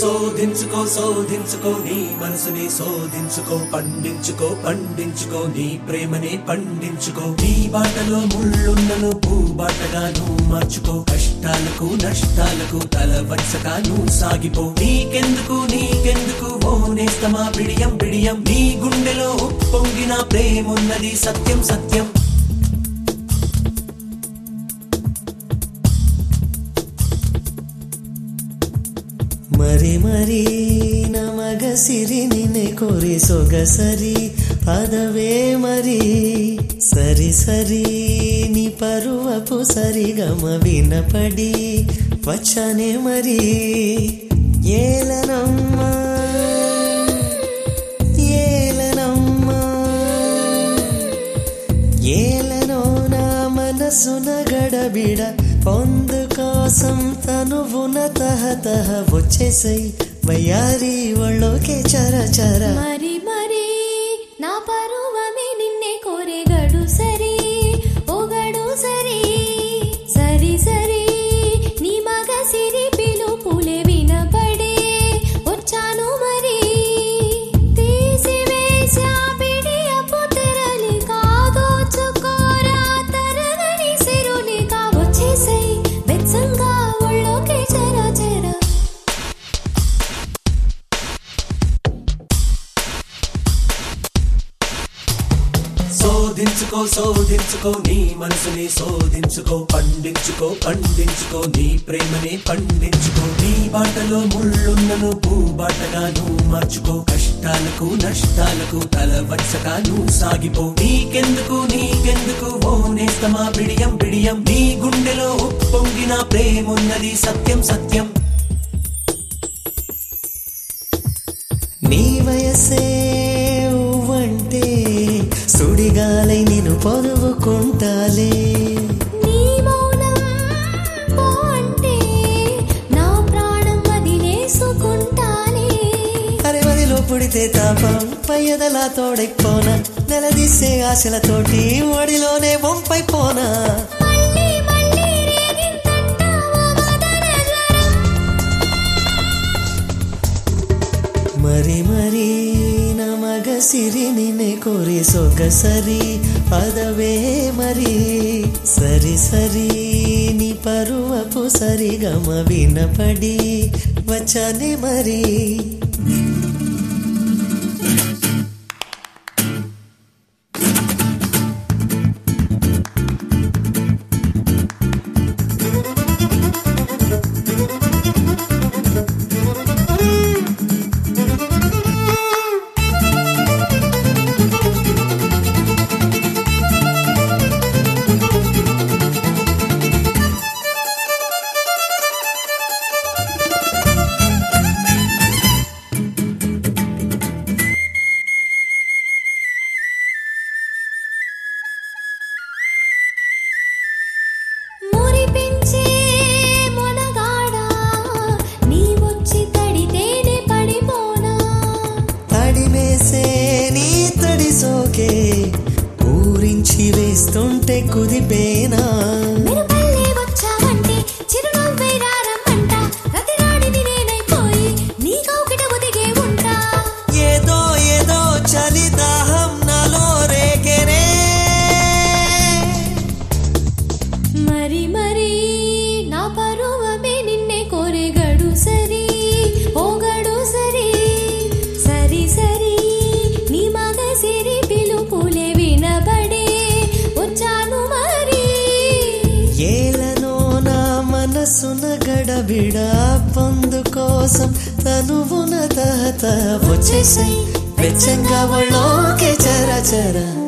శోధించుకో శోధించుకో నీ మనసుని శోధించుకో పండించుకో పండించుకో నీ ప్రేమని పండించుకో నీ బాటలో ముళ్ళున్నను భూబాటగాను మార్చుకో కష్టాలకు నష్టాలకు తల వంచగాను సాగిపో నీకెందుకు నీకెందుకు ఓ నేస్తమా బిడియం బిడియం నీ గుండెలో పొంగిన ప్రేమున్నది సత్యం సత్యం ಮರಿ ಮರಿ ನಮಗ ಸಿರಿ ನಿನ್ನೆ ಕೊರಿ ಸೊಗಸರಿ ಪದವೇ ಮರಿ ಸರಿ ಸರಿ ನಿ ಪರುವಪು ಸರಿ ಗಮ ವಿನಪಡಿ ವಚನೆ ಮರಿ ಏಲನಮ್ಮ ಏಲನಮ್ಮ ఏలనో నా మనసున గడబిడ పొందు కోసం తనువున తహతహ వచ్చేసై వయ్యారి ఒళ్ళోకే చర చర మరి మరి నా పరువమే నిన్నే కోరెగడు సరి ఓగడు సరి సరి సరి నీ మగ సిరి పిలుపులే వినపడే వచ్చాను మరి తీసివేశా పిడియపు తెరలి కాదోచుకోరా తరగని సిరులిగా వచ్చేసై వెచ్చంగా ఒళ్ళోకే చర చర శోధించుకో శోధించుకో నీ మనసుని శోధించుకో పండించుకో పండించుకో నీ ప్రేమని పండించుకో నీ బాటలో ముళ్ళున్నను భూబాటగాను మార్చుకో కష్టాలకు నష్టాలకు తల వంచగాను సాగిపో నీకెందుకు నీకెందుకు ఓ నేస్తమా బిడియం బిడియం నీ గుండెలో పొంగిన ప్రేమున్నది సత్యం సత్యం నీ వయసే ఉవ్వంటే సుడిగాలై నేను పొదువుకుంటాలే నీ మౌనం పో అంటే నా ప్రాణం వదిలేసుకుంటానే అరే మదిలో పుడితే తాపం పయ్యదలా తోడైపోన నెలదీసే ఆశలతోటి ఒడిలోనే వంపైపోనా మళ్ళీ మళ్ళీ రేగిందంటావా మదన జ్వరం మరి మరి ನಮಗ ಸಿರಿ ನಿನ್ನೆ ಕೊರಿ ಸೊಗಸರಿ ಪದವೇ ಮರಿ ಸರಿ ಸರಿ ನಿ ಪರುವಪು ಸರಿ ಗಮ ವಿನಪಡಿ ವಚನೆ ಮರಿ మురిపించే మొనగాడా నీ వచ్చి తడితేనే పడిపోనా తడిమేసే నీ తడి సోకే ఊరించి వేస్తుంటే కుదిపేనా మెరుపల్లే వచ్చావంటే చిరునవ్వే రారమ్మంట రతిరాడిని నేనైపోయి నీ కౌకిట ఒదిగే ఉంటా ఏదో ఏదో చలి దాహం నాలో రేకెనే మరి మరి నా పరువమే నిన్నే కోరెగడు సరి ఓగడు సరి సరి సరి నీ మగ సిరి పిలుపులే వినబడే వచ్చాను మరి ఏలనో నా మనసున గడబిడ పొందు కోసం తనువున తహత వచ్చేసై వెచ్చంగా ఒళ్ళోకే చర చర